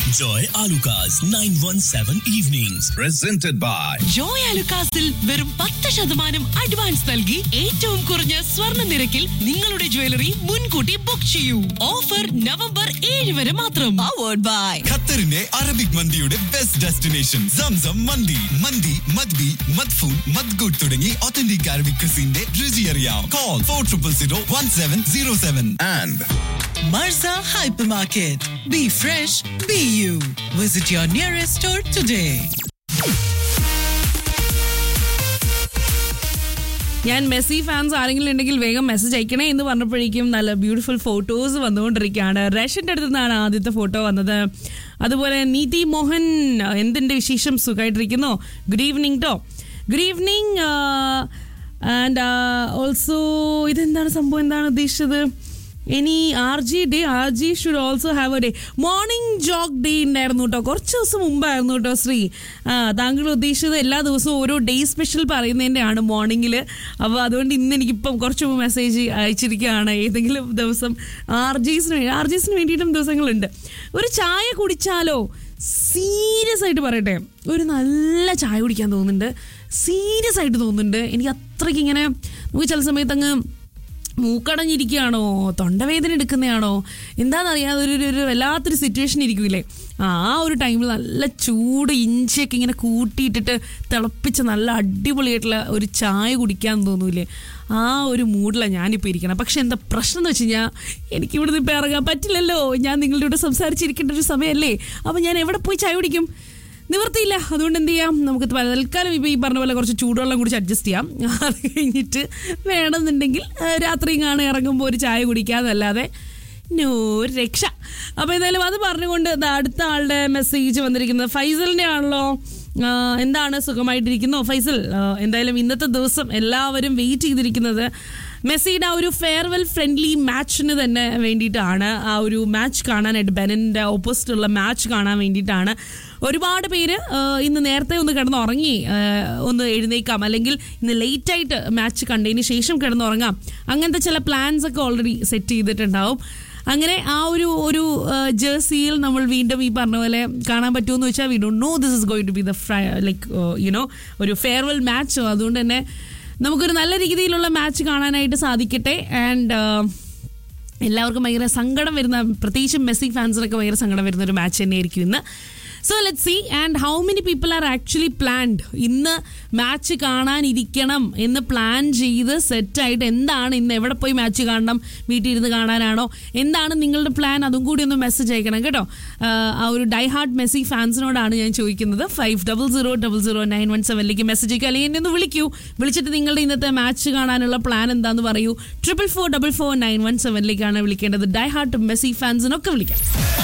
Joy Alukas 917 Evenings. presented by Joy അലുക്കാസിൽ വെറും പത്ത് ശതമാനം അഡ്വാൻസ് നൽകി ഏറ്റവും കുറഞ്ഞ സ്വർണ്ണ നിരക്കിൽ നിങ്ങളുടെ ജ്വല്ലറി മുൻകൂട്ടി ബുക്ക് ചെയ്യൂ ഓഫർ നവംബർ ഏഴ് വരെ മാത്രം പവേർഡ് ബൈ ഖത്തറിന്റെ അറബിക് മന്തിയുടെ ബെസ്റ്റ് ഡെസ്റ്റിനേഷൻ സംസം മന്തി മന്തി മദ്ബി മദ്ഫൂൺ മദ്ഗുഡ് തുടങ്ങി ഒത്തന്റിക് അറബിക് ക്രിസിന്റെ രുചി അറിയാം call for triple zero one seven zero seven and Marza Hypermarket. Be fresh, be you. Visit your nearest store today. ഞാൻ മെസ്സി ഫാൻസ് ആരെങ്കിലും ഉണ്ടെങ്കിൽ വേഗം മെസ്സേജ് അയക്കണേ എന്ന് പറഞ്ഞപ്പോഴേക്കും നല്ല ബ്യൂട്ടിഫുൾ ഫോട്ടോസ് വന്നുകൊണ്ടിരിക്കുകയാണ് റഷ്യൻ്റെ അടുത്ത് നിന്നാണ് ആദ്യത്തെ ഫോട്ടോ വന്നത് അതുപോലെ നീതി മോഹൻ എന്തിൻ്റെ വിശേഷം സുഖമായിട്ടിരിക്കുന്നു good evening too good evening and also ഇതെന്താണ് സംഭവം എന്താണ് ഉദ്ദേശിച്ചത് ഇനി R G day R G should also have a day morning jog day ഉണ്ടായിരുന്നു കേട്ടോ കുറച്ച് ദിവസം മുമ്പായിരുന്നു കേട്ടോ ശ്രീ ആ താങ്കൾ ഉദ്ദേശിച്ചത് എല്ലാ ദിവസവും ഓരോ ഡേ സ്പെഷ്യൽ പറയുന്നതിൻ്റെ ആണ് മോർണിംഗിൽ അപ്പോൾ അതുകൊണ്ട് ഇന്ന് എനിക്കിപ്പം കുറച്ച് മുമ്പ് മെസ്സേജ് അയച്ചിരിക്കുകയാണ് ഏതെങ്കിലും ദിവസം ആർ ജിസിന് ആർ ജിസിന് വേണ്ടിയിട്ടും ദിവസങ്ങളുണ്ട് ഒരു ചായ കുടിച്ചാലോ സീരിയസ് ആയിട്ട് പറയട്ടെ ഒരു നല്ല ചായ കുടിക്കാൻ തോന്നുന്നുണ്ട് സീരിയസ് ആയിട്ട് തോന്നുന്നുണ്ട് എനിക്ക് അത്രയ്ക്ക് ഇങ്ങനെ നമുക്ക് ചില സമയത്ത് അങ്ങ് മൂക്കടഞ്ഞിരിക്കുകയാണോ തൊണ്ടവേദന എടുക്കുന്നതാണോ എന്താണെന്നറിയാതെ ഒരു ഒരു- ഒരു വല്ലാത്തൊരു സിറ്റുവേഷൻ ഇരിക്കൂലേ ആ ഒരു ടൈമിൽ നല്ല ചൂട് ഇഞ്ചിയൊക്കെ ഇങ്ങനെ കൂട്ടിയിട്ടിട്ട് തിളപ്പിച്ച് നല്ല അടിപൊളിയായിട്ടുള്ള ഒരു ചായ കുടിക്കാൻ തോന്നൂലേ ആ ഒരു മൂഡിലാണ് ഞാനിപ്പോൾ ഇരിക്കണം പക്ഷെ എന്താ പ്രശ്നം എന്ന് വെച്ച് കഴിഞ്ഞാൽ എനിക്ക് ഇവിടുന്ന് ഇപ്പോൾ ഇറങ്ങാൻ പറ്റില്ലല്ലോ ഞാൻ നിങ്ങളുടെ കൂടെ സംസാരിച്ചിരിക്കേണ്ട ഒരു സമയമല്ലേ അപ്പോൾ ഞാൻ എവിടെ പോയി ചായ കുടിക്കും നിവർത്തിയില്ല അതുകൊണ്ട് എന്ത് ചെയ്യാം നമുക്ക് തൽക്കാലം ഇപ്പോൾ ഈ പറഞ്ഞ പോലെ കുറച്ച് ചൂടുവെള്ളം കുടിച്ച് അഡ്ജസ്റ്റ് ചെയ്യാം അത് കഴിഞ്ഞിട്ട് വേണമെന്നുണ്ടെങ്കിൽ ആ, രാത്രിയും കാണാൻ ഇറങ്ങുമ്പോൾ ഒരു ചായ കുടിക്കാതല്ലാതെ നോ രക്ഷ അപ്പോൾ എന്തായാലും അത് പറഞ്ഞുകൊണ്ട് ദാ അടുത്ത ആളുടെ മെസ്സേജ് വന്നിരിക്കുന്നത് ഫൈസലിൻ്റെ ആണല്ലോ ആ, എന്താണ് സുഖമായിട്ടിരിക്കുന്നോ ഫൈസൽ ആ, എന്തായാലും ഇന്നത്തെ ദിവസം എല്ലാവരും വെയിറ്റ് ചെയ്തിരിക്കുന്നത് മെസ്സിയുടെ ആ ഒരു ഫെയർവെൽ ഫ്രണ്ട്ലി മാച്ചിന് തന്നെ വേണ്ടിയിട്ടാണ് ആ ഒരു മാച്ച് കാണാനായിട്ട് ബെനൻ്റെ ഓപ്പോസിറ്റുള്ള മാച്ച് കാണാൻ വേണ്ടിയിട്ടാണ് ഒരുപാട് പേര് ആ, ഇന്ന് നേരത്തെ ഒന്ന് കിടന്നുറങ്ങി ആ, ഒന്ന് എഴുന്നേക്കാം അല്ലെങ്കിൽ ഇന്ന് ലേറ്റ് ആയിട്ട് മാച്ച് കണ്ടതിന് ശേഷം കിടന്നുറങ്ങാം അങ്ങനത്തെ ചില പ്ലാൻസ് ഒക്കെ ഓൾറെഡി സെറ്റ് ചെയ്തിട്ടുണ്ടാവും അങ്ങനെ ആ ഒരു ഒരു ജേഴ്സിയിൽ നമ്മൾ വീണ്ടും ഈ പറഞ്ഞ പോലെ കാണാൻ പറ്റുമെന്ന് വെച്ചാൽ we do know this is going to be the like you know ഒരു ഫെയർവെൽ മാച്ച് അതുകൊണ്ട് തന്നെ നമുക്കൊരു നല്ല രീതിയിലുള്ള മാച്ച് കാണാനായിട്ട് സാധിക്കട്ടെ ആൻഡ് എല്ലാവർക്കും ഭയങ്കര സങ്കടം വരുന്ന പ്രത്യേകിച്ചും മെസ്സി ഫാൻസിനൊക്കെ ഭയങ്കര സങ്കടം വരുന്ന ഒരു മാച്ച് തന്നെയായിരിക്കും ഇന്ന് so let see and how many people are actually planned ഇന്ന് മാച്ച് കാണാനിരിക്കണം എന്ന് പ്ലാൻ ചെയ്ത് സെറ്റായിട്ട് എന്താണ് ഇന്ന് എവിടെ പോയി മാച്ച് കാണണം വീട്ടിൽ ഇരുന്ന് കാണാനാണോ എന്താണ് നിങ്ങളുടെ പ്ലാൻ അതും കൂടി ഒന്ന് മെസ്സേജ് അയക്കണം കേട്ടോ ആഹ് ആ ഒരു ഡൈ ഹാർട്ട് മെസ്സി ഫാൻസിനോടാണ് ഞാൻ ചോദിക്കുന്നത് five double zero double zero nine one സെവനിലേക്ക് മെസ്സേജ് അയക്കുക അല്ലെങ്കിൽ എന്നെ ഒന്ന് വിളിക്കൂ വിളിച്ചിട്ട് നിങ്ങളുടെ ഇന്നത്തെ മാച്ച് കാണാനുള്ള പ്ലാൻ എന്താന്ന് പറയൂ triple four double four nine one സെവനിലേക്കാണ് വിളിക്കേണ്ടത് ഡൈ ഹാർട്ട് മെസ്സി ഫാൻസിനൊക്കെ വിളിക്കാം